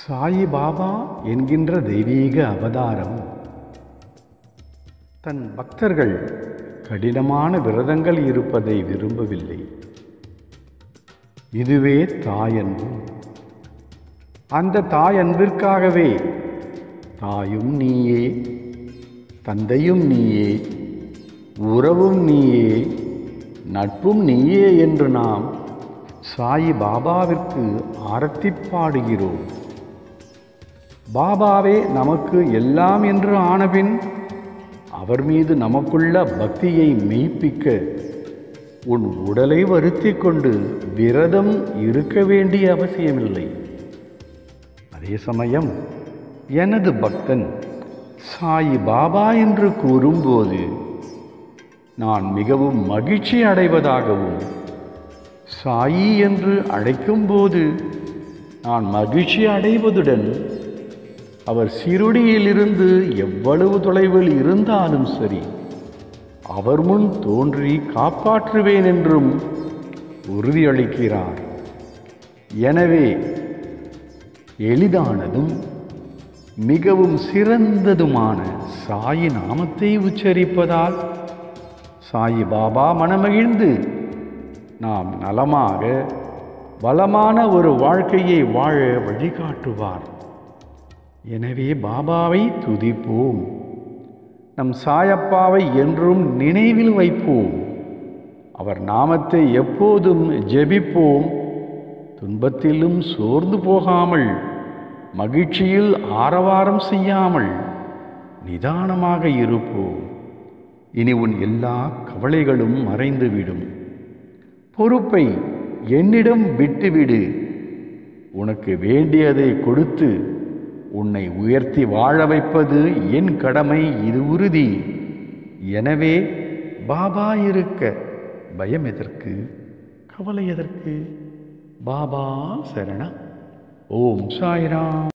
சாயி பாபா என்கின்ற தெய்வீக அவதாரம் தன் பக்தர்கள் கடினமான விரதங்கள் இருப்பதை விரும்பவில்லை இதுவே தாயன்பு அந்த தாயன்பிற்காகவே தாயும் நீயே தந்தையும் நீயே உறவும் நீயே நட்பும் நீயே என்று நாம் சாயி பாபாவிற்கு ஆரத்தி பாடுகிறோம் பாபாவே நமக்கு எல்லாம் என்று ஆனபின் அவர் மீது நமக்குள்ள பக்தியை மெய்ப்பிக்க உன் உடலை வருத்தி கொண்டு விரதம் இருக்க வேண்டிய அவசியமில்லை அதே சமயம் எனது பக்தன் சாயி பாபா என்று கூறும்போது நான் மிகவும் மகிழ்ச்சி அடைவதாகவும் சாயி என்று அழைக்கும்போது நான் மகிழ்ச்சி அடைவதுடன் அவர் சிறுடியிலிருந்து எவ்வளவு தொலைவில் இருந்தாலும் சரி அவர் முன் தோன்றி காப்பாற்றுவேன் என்றும் உறுதியளிக்கிறார் எனவே எளிதானதும் மிகவும் சிறந்ததுமான சாயி நாமத்தை உச்சரிப்பதால் சாயி பாபா மனமகிழ்ந்து நாம் நலமாக வளமான ஒரு வாழ்க்கையை வாழ வழிகாட்டுவார் எனவே பாபாவை துதிப்போம் நம் சாயப்பாவை என்றும் நினைவில் வைப்போம் அவர் நாமத்தை எப்போதும் ஜெபிப்போம் துன்பத்திலும் சோர்ந்து போகாமல் மகிழ்ச்சியில் ஆரவாரம் செய்யாமல் நிதானமாக இருப்போம் இனி உன் எல்லா கவலைகளும் மறைந்துவிடும் பொறுப்பை என்னிடம் விட்டுவிடு உனக்கு வேண்டியதை கொடுத்து உன்னை உயர்த்தி வாழ வைப்பது என் கடமை இது உறுதி எனவே பாபா இருக்க பயம் எதற்கு கவலை எதற்கு பாபா சரண ஓம் சாய்ராம்